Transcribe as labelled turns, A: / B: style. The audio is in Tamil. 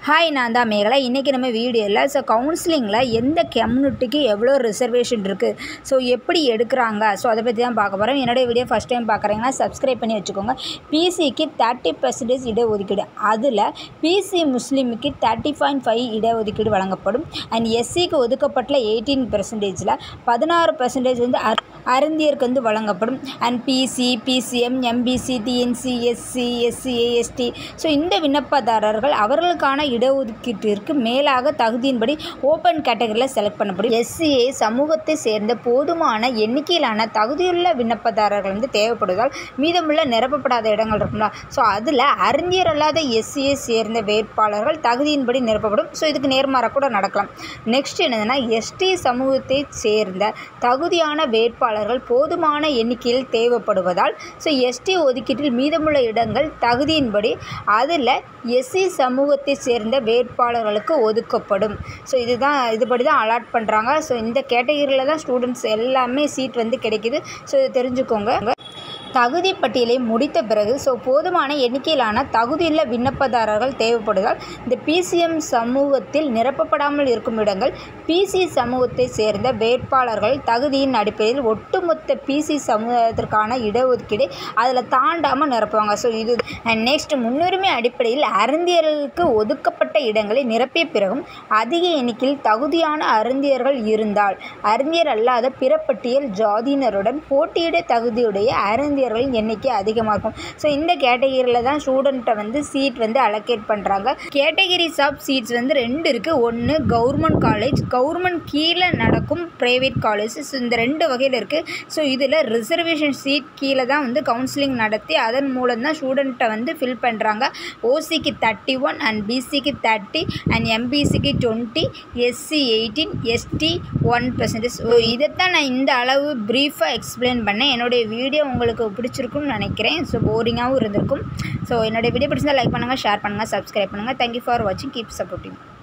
A: ஹாய் நான் தான் மேகலா இன்றைக்கி நம்ம வீடியோவில் ஸோ கவுன்சிலிங்கில் எந்த கம்யூனிட்டிக்கு எவ்வளோ ரிசர்வேஷன் இருக்குது ஸோ எப்படி எடுக்கிறாங்க ஸோ அதை பற்றி தான் பார்க்க போகிறோம் என்னுடைய வீடியோ ஃபஸ்ட் டைம் பார்க்குறீங்கன்னா சப்ஸ்கிரைப் பண்ணி வச்சுக்கோங்க பிசிக்கு தேர்ட்டி பர்சன்டேஜ் இடஒதுக்கீடு அதில் பிசி முஸ்லீமுக்கு தேர்ட்டி பாயிண்ட் ஃபைவ் இடஒதுக்கீடு வழங்கப்படும் அண்ட் எஸ்சிக்கு ஒதுக்கப்பட்ட எயிட்டீன் பர்சன்டேஜில் பதினாறு பர்சன்டேஜ் வந்து அர் அருந்தியருக்கு வந்து வழங்கப்படும் and BC BCM MBC DNC SC SC A ST so இந்த விண்ணப்பதாரர்கள் அவர்களுக்கான இடஒதுக்கீட்டிற்கு மேலாக தகுதியின்படி ஓப்பன் கேட்டகரியில் செலக்ட் பண்ணப்படும் எஸ்சிஏ சமூகத்தை சேர்ந்த போதுமான எண்ணிக்கையிலான தகுதியுள்ள விண்ணப்பதாரர்கள் வந்து தேவைப்படுவதால் மீதமுள்ள நிரப்பப்படாத இடங்கள் இருக்கும்ல ஸோ அதில் அறிஞர் அல்லாத எஸ்சியை சேர்ந்த வேட்பாளர்கள் தகுதியின்படி நிரப்பப்படும் ஸோ இதுக்கு நேர்மாறாக கூட நடக்கலாம் நெக்ஸ்ட் என்னதுன்னா எஸ்டி சமூகத்தை சேர்ந்த தகுதியான வேட்பாளர்கள் போதுமான எண்ணிக்கையில் தேவைப்படுவதால் ஸோ எஸ்டி ஒதுக்கீட்டில் மீதமுள்ள இடங்கள் தகுதியின்படி அதில் எஸ்சி சமூகத்தை சேர்ந்த வேட்பாளர்களுக்கு ஒதுக்கப்படும் ஸோ இதுதான் இதுபடி தான் அலாட் பண்ணுறாங்க ஸோ இந்த கேட்டகரியில் தான் ஸ்டூடெண்ட்ஸ் எல்லாமே சீட் வந்து கிடைக்குது ஸோ இதை தெரிஞ்சுக்கோங்க தகுதி பட்டியலை முடித்த பிறகு ஸோ போதுமான எண்ணிக்கையிலான தகுதியுள்ள விண்ணப்பதாரர்கள் தேவைப்படுவதால் இந்த பிசிஎம் சமூகத்தில் நிரப்பப்படாமல் இருக்கும் இடங்கள் பிசி சமூகத்தை சேர்ந்த வேட்பாளர்கள் தகுதியின் அடிப்படையில் ஒட்டுமொத்த பிசி சமூகத்திற்கான இடஒதுக்கீடு அதில் தாண்டாமல் நிரப்புவாங்க ஸோ இது நெக்ஸ்ட் முன்னுரிமை அடிப்படையில் அருந்தியர்களுக்கு ஒதுக்கப்பட்ட இடங்களை நிரப்பிய பிறகும் அதிக எண்ணிக்கையில் தகுதியான அருந்தியர்கள் இருந்தால் அருந்தியர் அல்லாத பிற பட்டியல் ஜாதியினருடன் போட்டியிட தகுதியுடைய அருந்தியர்களின் எண்ணிக்கை அதிகமாக இருக்கும் ஸோ இந்த கேட்டகிரியில் தான் ஸ்டூடெண்ட்டை வந்து சீட் வந்து அலோகேட் பண்ணுறாங்க கேட்டகிரிஸ் ஆஃப் சீட்ஸ் வந்து ரெண்டு இருக்குது ஒன்று கவர்மெண்ட் காலேஜ் கவர்மெண்ட் கீழே நடக்கும் ப்ரைவேட் காலேஜஸ் இந்த ரெண்டு வகையில் இருக்குது ஸோ இதில் ரிசர்வேஷன் சீட் கீழே தான் வந்து கவுன்சிலிங் நடத்தி அதன் மூலம் தான் ஸ்டூடெண்ட்டை வந்து ஃபில் பண்ணுறாங்க ஓசிக்கு தேர்ட்டி ஒன் அண்ட் பிசிக்கு தேர்ட்டி அண்ட் எம்பிசிக்கு twenty SC eighteen ST one percentage so இதைத்தான் நான் இந்த அளவு ப்ரீஃபாக எக்ஸ்பிளைன் பண்ணேன் என்னுடைய வீடியோ உங்களுக்கு பிடிச்சிருக்கும்னு நினைக்கிறேன் ஸோ போரிங்காகவும் இருந்திருக்கும் ஸோ என்னுடைய வீடியோ பிடிச்சிருந்தா லைக் பண்ணுங்கள் ஷேர் பண்ணுங்கள் சப்ஸ்கிரைப் பண்ணுங்கள் தேங்க்யூ ஃபார் வாட்சிங் கீப் சப்போர்ட்டிங்